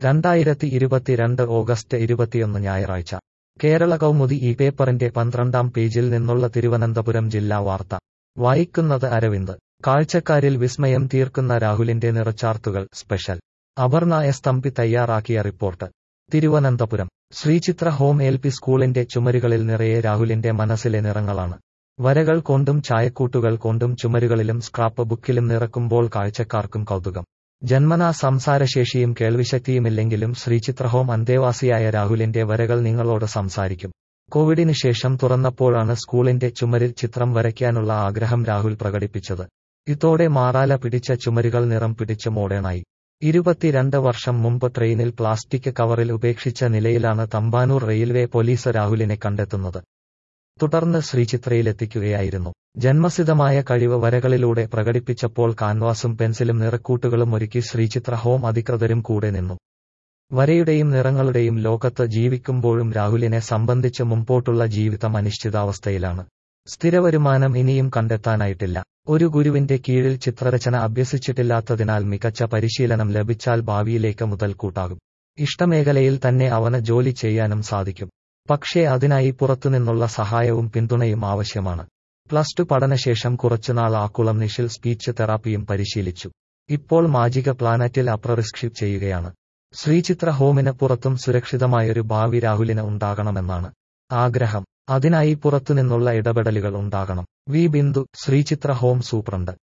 രണ്ടായിരത്തി ഇരുപത്തിരണ്ട് ഓഗസ്റ്റ് ഇരുപത്തിയൊന്ന് ഞായറാഴ്ച കേരള കൗമുദി ഈ പേപ്പറിന്റെ പന്ത്രണ്ടാം പേജിൽ നിന്നുള്ള തിരുവനന്തപുരം ജില്ലാ വാർത്ത വായിക്കുന്നത് അരവിന്ദ് കാഴ്ചക്കാരിൽ വിസ്മയം തീർക്കുന്ന രാഹുലിന്റെ നിറച്ചാർത്തുകൾ സ്പെഷ്യൽ അപർണ എസ് തമ്പി തയ്യാറാക്കിയ report Thiruvananthapuram Sreechitra home L P സ്കൂളിന്റെ ചുമരുകളിൽ നിറയെ രാഹുലിന്റെ മനസ്സിലെ നിറങ്ങളാണ് വരകൾ കൊണ്ടും ചായക്കൂട്ടുകൾ കൊണ്ടും ചുമരുകളിലും സ്ക്രാപ്പ് ബുക്കിലും നിറക്കുമ്പോൾ കാഴ്ചക്കാർക്കും കൗതുകം ജന്മനാ സംസാരശേഷിയും കേൾവിശക്തിയുമില്ലെങ്കിലും ശ്രീചിത്ര ഹോം അന്തേവാസിയായ രാഹുലിന്റെ വരകൾ നിങ്ങളോട് സംസാരിക്കും കോവിഡിന് ശേഷം തുറന്നപ്പോഴാണ് സ്കൂളിന്റെ ചുമരിൽ ചിത്രം വരയ്ക്കാനുള്ള ആഗ്രഹം രാഹുൽ പ്രകടിപ്പിച്ചത് ഇതോടെ മാറാല പിടിച്ച ചുമരുകൾ നിറം പിടിച്ച് മോഡേണായി ഇരുപത്തിരണ്ട് വർഷം മുമ്പ് ട്രെയിനിൽ പ്ലാസ്റ്റിക് കവറിൽ ഉപേക്ഷിച്ച നിലയിലാണ് തമ്പാനൂർ റെയിൽവേ പോലീസ് രാഹുലിനെ കണ്ടെത്തുന്നത് തുടർന്ന് ശ്രീചിത്രയിലെത്തിക്കുകയായിരുന്നു ജന്മസിദ്ധമായ കഴിവ് വരകളിലൂടെ പ്രകടിപ്പിച്ചപ്പോൾ കാൻവാസും പെൻസിലും നിറക്കൂട്ടുകളും ഒരുക്കി ശ്രീചിത്ര ഹോം അധികൃതരും കൂടെ നിന്നു വരയുടെയും നിറങ്ങളുടെയും ലോകത്ത് ജീവിക്കുമ്പോഴും രാഹുലിനെ സംബന്ധിച്ച് മുമ്പോട്ടുള്ള ജീവിതം അനിശ്ചിതാവസ്ഥയിലാണ് സ്ഥിരവരുമാനം ഇനിയും കണ്ടെത്താനായിട്ടില്ല ഒരു ഗുരുവിന്റെ കീഴിൽ ചിത്രരചന അഭ്യസിച്ചിട്ടില്ലാത്തതിനാൽ മികച്ച പരിശീലനം ലഭിച്ചാൽ ഭാവിയിലേക്ക് മുതൽക്കൂട്ടാകും ഇഷ്ടമേഖലയിൽ തന്നെ അവന് ജോലി ചെയ്യാനും സാധിക്കും പക്ഷേ അതിനായി പുറത്തുനിന്നുള്ള സഹായവും പിന്തുണയും ആവശ്യമാണ് പ്ലസ് ടു പഠനശേഷം കുറച്ചുനാൾ ആക്കുളം നിഷിൽ സ്പീച്ച് തെറാപ്പിയും പരിശീലിച്ചു ഇപ്പോൾ മാജിക പ്ലാനറ്റിൽ അപ്രറിസ്ക്രിപ്റ്റ് ചെയ്യുകയാണ് ശ്രീചിത്ര ഹോമിന് പുറത്തും സുരക്ഷിതമായൊരു ഭാവി രാഹുലിന് ഉണ്ടാകണമെന്നാണ് ആഗ്രഹം അതിനായി പുറത്തുനിന്നുള്ള ഇടപെടലുകൾ ഉണ്ടാകണം V Bindu Sreechitra home superintendent